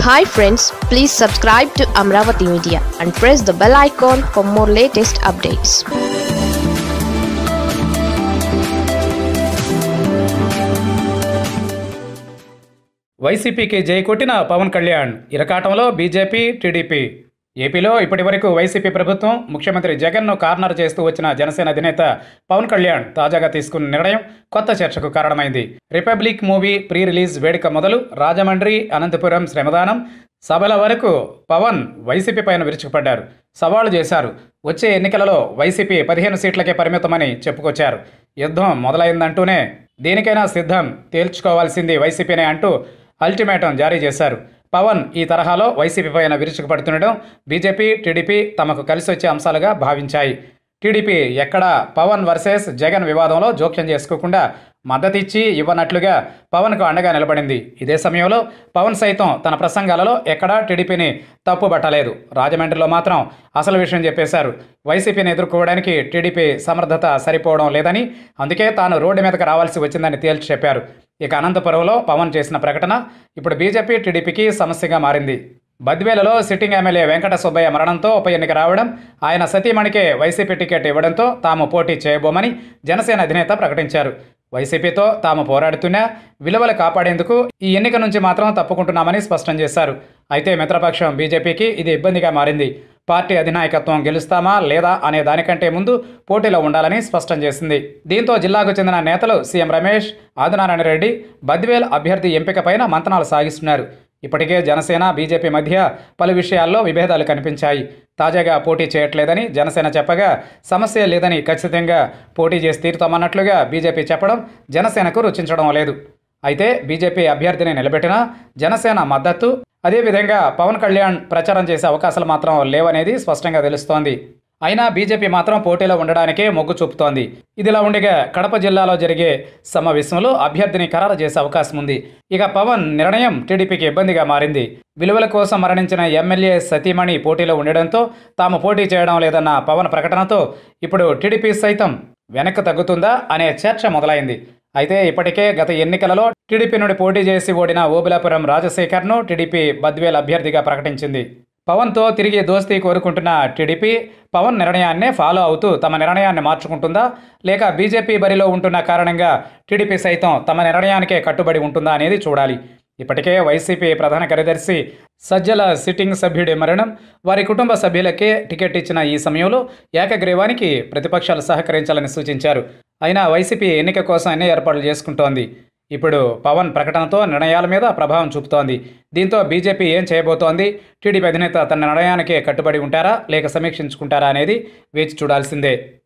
hi friends please subscribe to Amaravati media and press the bell icon for more latest updates వైసీపీకి జై కొట్టిన పవన్ కళ్యాణ్ ఇరకాటంలో BJP TDP ఏపీలో ఇప్పటివరకు వైసీపీ ప్రభుత్వం ముఖ్యమంత్రి జగన్ను కార్నర్ చేస్తూ వచ్చిన జనసేన అధినేత పవన్ కళ్యాణ్ తాజాగా తీసుకున్న నిర్ణయం కొత్త చర్చకు కారణమైంది రిపబ్లిక్ మూవీ ప్రీ రిలీజ్ వేడుక మొదలు రాజమండ్రి అనంతపురం శ్రమదానం సభల వరకు పవన్ వైసీపీ పైన విరుచుకుపడ్డారు సవాళ్లు చేశారు వచ్చే ఎన్నికలలో వైసీపీ పదిహేను సీట్లకే పరిమితమని చెప్పుకొచ్చారు యుద్ధం మొదలైందంటూనే దేనికైనా సిద్ధం తేల్చుకోవాల్సింది వైసీపీనే అంటూ అల్టిమేటం జారీ చేశారు పవన్ ఈ తరహాలో వైసీపీ పైన విరుచుకుపడుతుండడం బీజేపీ టీడీపీ తమకు కలిసి వచ్చే అంశాలుగా భావించాయి టీడీపీ ఎక్కడా పవన్ వర్సెస్ జగన్ వివాదంలో జోక్యం చేసుకోకుండా మద్దతిచ్చి ఇవ్వనట్లుగా పవన్కు అండగా నిలబడింది ఇదే సమయంలో పవన్ సైతం తన ప్రసంగాలలో ఎక్కడా టీడీపీని తప్పుబట్టలేదు రాజమండ్రిలో మాత్రం అసలు విషయం చెప్పేశారు వైసీపీని ఎదుర్కోవడానికి టీడీపీ సమర్థత సరిపోవడం లేదని అందుకే తాను రోడ్డు మీదకి రావాల్సి వచ్చిందని తేల్చి చెప్పారు ఇక అనంతపురంలో పవన్ చేసిన ప్రకటన ఇప్పుడు బీజేపీ టీడీపీకి సమస్యగా మారింది బద్వేలలో సిట్టింగ్ ఎమ్మెల్యే వెంకట సుబ్బయ్య మరణంతో ఉప ఎన్నిక రావడం ఆయన సతీమణికే వైసీపీ టికెట్ ఇవ్వడంతో తాము పోటీ చేయబోమని జనసేన అధినేత ప్రకటించారు వైసీపీతో తాము పోరాడుతున్నా విలువలు కాపాడేందుకు ఈ ఎన్నిక నుంచి మాత్రం తప్పుకుంటున్నామని స్పష్టం చేశారు అయితే మిత్రపక్షం బీజేపీకి ఇది ఇబ్బందిగా మారింది పార్టీ అధినాయకత్వం గెలుస్తామా లేదా అనే దానికంటే ముందు పోటీలో ఉండాలని స్పష్టం చేసింది దీంతో జిల్లాకు చెందిన నేతలు సీఎం రమేష్ ఆదినారాయణ రెడ్డి బద్వేల్ అభ్యర్థి ఎంపికపైన మంతనాలు సాగిస్తున్నారు ఇప్పటికే జనసేన బీజేపీ మధ్య పలు విషయాల్లో విభేదాలు కనిపించాయి తాజాగా పోటీ చేయట్లేదని జనసేన చెప్పగా సమస్య లేదని ఖచ్చితంగా పోటీ చేసి తీరుతామన్నట్లుగా బీజేపీ చెప్పడం జనసేనకు రుచించడం లేదు అయితే బీజేపీ అభ్యర్థిని నిలబెట్టినా జనసేన మద్దతు అదేవిధంగా పవన్ కళ్యాణ్ ప్రచారం చేసే అవకాశాలు మాత్రం లేవనేది స్పష్టంగా తెలుస్తోంది అయినా బీజేపీ మాత్రం పోటీలో ఉండడానికే మొగ్గు చూపుతోంది ఇదిలా ఉండగా కడప జిల్లాలో జరిగే సమావేశంలో అభ్యర్థిని ఖరారు చేసే అవకాశం ఉంది ఇక పవన్ నిర్ణయం టీడీపీకి ఇబ్బందిగా మారింది విలువల కోసం మరణించిన ఎమ్మెల్యే సతీమణి పోటీలో ఉండడంతో తాము పోటీ చేయడం లేదన్న పవన్ ప్రకటనతో ఇప్పుడు టీడీపీ సైతం వెనక్కి తగ్గుతుందా అనే చర్చ మొదలైంది అయితే ఇప్పటికే గత ఎన్నికలలో టీడీపీ నుండి పోటీ చేసి ఓడిన ఓబులాపురం రాజశేఖర్ను టీడీపీ బద్వేల్ అభ్యర్థిగా ప్రకటించింది పవన్తో తిరిగి దోస్తీ కోరుకుంటున్న టీడీపీ పవన్ నిర్ణయాన్నే ఫాలో అవుతూ తమ నిర్ణయాన్ని మార్చుకుంటుందా లేక బీజేపీ బరిలో ఉంటున్న కారణంగా టీడీపీ సైతం తమ నిర్ణయానికే కట్టుబడి ఉంటుందా అనేది చూడాలి ఇప్పటికే వైసీపీ ప్రధాన కార్యదర్శి సజ్జల సిట్టింగ్ సభ్యుడి మరణం వారి కుటుంబ సభ్యులకే టికెట్ ఇచ్చిన ఈ సమయంలో ఏకగ్రీవానికి ప్రతిపక్షాలు సహకరించాలని సూచించారు అయినా వైసీపీ ఎన్నిక కోసం అన్ని ఏర్పాట్లు చేసుకుంటోంది ఇప్పుడు పవన్ ప్రకటనతో నిర్ణయాల మీద ప్రభావం చూపుతోంది దీంతో బీజేపీ ఏం చేయబోతోంది టీడీపీ అధినేత తన నిర్ణయానికే కట్టుబడి ఉంటారా లేక సమీక్షించుకుంటారా అనేది వేచి చూడాల్సిందే